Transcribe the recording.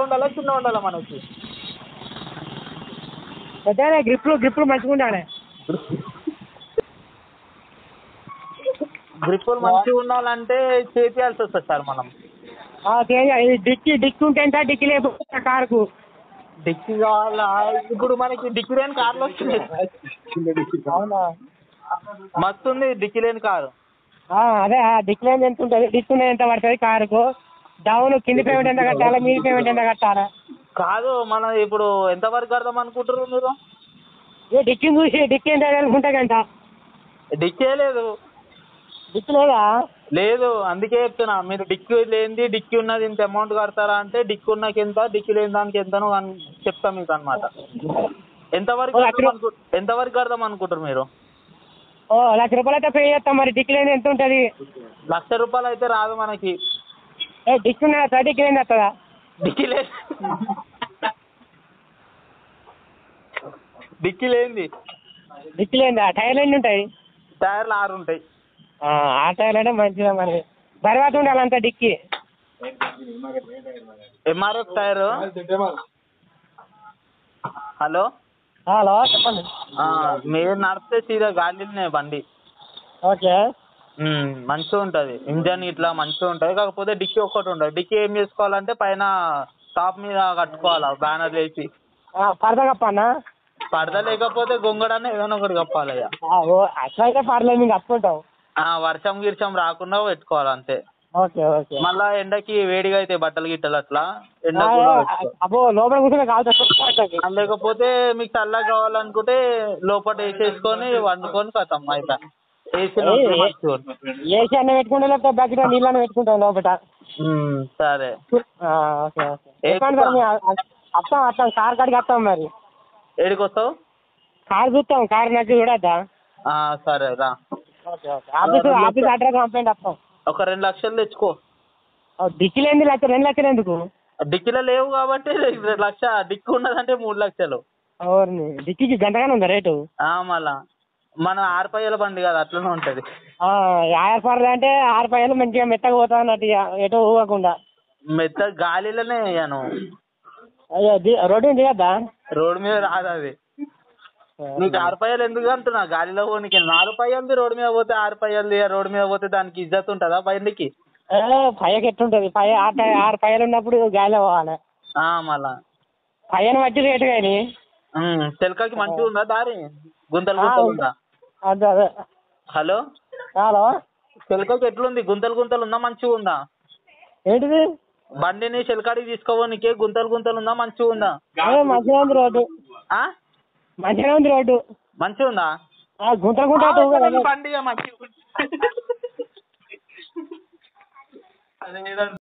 ఉండాలా చిన్న ఉండాలా మనకి పెద్దనే గ్రిప్లు గ్రిప్లు మంచిగా ఉండాలి గ్రిప్పులు మంచిగా ఉండాలంటే చేపియాల్సి వస్తుంది సార్ మనం ఆ, తేజ, ఇది డిక్కి డిక్కి ఉంటే ఎంత డిక్కి లేకపోతే కారుకు డిక్కి కావాలా ఇప్పుడు మనకి డిక్కి లేని కార్లు వస్తున్నాయి అవునా మస్తు ఉంది డిక్కి లేని కారు ఆ, అదే ఆ డిక్కి లేని ఎంత ఉంటుంది డిక్కి ఉన్నది ఎంత పడుతుంది కారుకు డౌన్ కింది పేమెంట్ ఎంత కట్టాలి మీది పేమెంట్ ఎంత కట్టాలి కాదు మన ఇప్పుడు ఎంత వరకు కడదాం అనుకుంటారు మీరు ఏ డిక్కిని చూసి డిక్కి ఎంత తెలుసుకుంటే గంట డిక్కే లేదు డిక్కి లేదా లేదు అందుకే చెప్తున్నా మీరు డిక్కి లేనిది డిక్కి ఉన్నది ఇంత అమౌంట్ కడతారా అంటే డిక్కి ఉన్నకి ఎంత డిక్కి లేని దానికి ఎంతనో అన్- చెప్తా మీకు అనమాట ఎంత వరకు ఓ, లక్ష కడదాం అనుకు- ఎంత వరకు కడదాం అనుకుంటారు మీరు ఓ లక్ష రూపాయలు అయితే పే చేస్తాం మరి డిక్కి లేని ఎంత ఉంటుంది లక్ష రూపాయలు అయితే రాదు మనకి ఏ డిక్కి ఉన్నదా డిక్కి లేని వస్తుందా డిక్కి లేదు డిక్కి లేనిది డిక్కి లేనిదా టైర్లు ఎన్ని ఉంటాయి టైర్లు ఆరు ఉంటాయి ఆ, ఆ టైర్లు అంటే మంచిదా మరి తర్వాత ఉండాలి అంత dickey MRF tyre hello hello చెప్పండి ఆ, మీరు నడిపితే సీదా గాలిలోనే బండి ఓకే ఉమ్, మంచిగా ఉంటుంది ఇంజన్ ఇట్లా మంచిగా ఉంటుంది కాకపోతే డిక్కీ ఒక్కటి ఉంటుంది డిక్కీ ఏం చేసుకోవాలంటే పైన టాప్ మీద కట్టుకోవాలి బ్యానర్ వేసి ఆ, పరద కప్పన్నా పడద లేకపోతే గొంగడనే ఏదైనా ఒకటి కప్పాలి ఇక ఆ, ఓ అట్లా అయితే పర్లేదు మేము కప్పుకుంటాం ఆ, వర్షం గిర్షం రాకుండా పెట్టుకోవాలి అంతే ఓకే ఓకే మళ్ళా ఎండకి వేడిగా అయితే బట్టలు గిట్టలు అట్లా ఎండ ఆ, కూడా ఆ, పెట్టుకో. అబ్బో లోపల కూర్చొని కావాలి ఆ, లేకపోతే మీకు చల్లగా కావాలనుకుంటే లోపల వేసేసుకొని వండుకొని కథం అయితే ఏసీలో ఉంటే ఏ- మంచిగా ఉంటుంది. ఏసీ అన్న పెట్టుకుంటే లేకపోతే బకెట్ నీళ్ళని పెట్టుకుంటాం లోపల ఉమ్, సరే ఆ, ఓకే ఓకే ఏ చెప్పండి సార్ మేము వస్తాం వస్తాం కార్ కాడికి వస్తాం మరి ఏడికి వస్తావు కార్ చూస్తాం కార్ నచ్చి చూడద్దా ఆ, సరే రా okay okay office office address complaint వస్తాం ఒక రెండు లక్షలు తెచ్చుకో ఓ, డిక్కీలు ఏంది లక్ష రెండు లక్షలు ఎందుకు డిక్కీలో లేవు కాబట్టి రెండు లక్ష డిక్కి ఉన్నదంటే మూడు లక్షలు అవును డిక్కీకి గంటగానే ఉందా రేటు ఆ, మళ్ళా మన ఆరుపయ్యల బండి కదా అట్లనే ఉంటుంది ఆ, ఆరు పర్లు అంటే ఆరు పైలు మంచిగా మెత్తగా పోతా అన్నట్టు ఇక ఎటు ఊగకుండా మెత్త గాలిలోనే వేయను అయ్యో ది రోడ్డు మీద దిగద్దా రోడ్డు మీద రాదు అది నీకు ఆరు పయ్యలు ఎందుకు అంటున్నా గాలిలో పోనీకి నాలుగు పయ్యలది రోడ్డు మీద పోతే ఆరు పయ్యలది రోడ్డు మీద పోతే దానికి ఇజ్జత్ ఉంటుందా బండికి ఏ, పైకి ఎట్లుంటుంది పై ఆరు టై- ఆరు పైలు ఉన్నప్పుడు గాలిలో పోవాలి ఆ, మళ్ళా పైన బట్టి రేటు కానీ ఉమ్, చిలకకి మంచిగా ఉందా దారి గుంతలు ఆ, గుంతలు ఉంది. ఉందా అదే అదే హలో హలో చిలకకి ఎట్లుంది గుంతలు గుంతలు ఉందా మంచిగా ఉందా ఏంటిది బండిని చిలకాడికి తీసుకోవడానికి గుంతలు గుంతలు ఉందా మంచిగా ఉందా ఏ, మంచిగా ఉంది రోడ్డు ఆ మంచిగా ఉంది రోడ్డు మంచిగా ఉందా ఆ, గుంత గుంత అటు ఊగదు. బండి మంచిగా ఉంది. అదే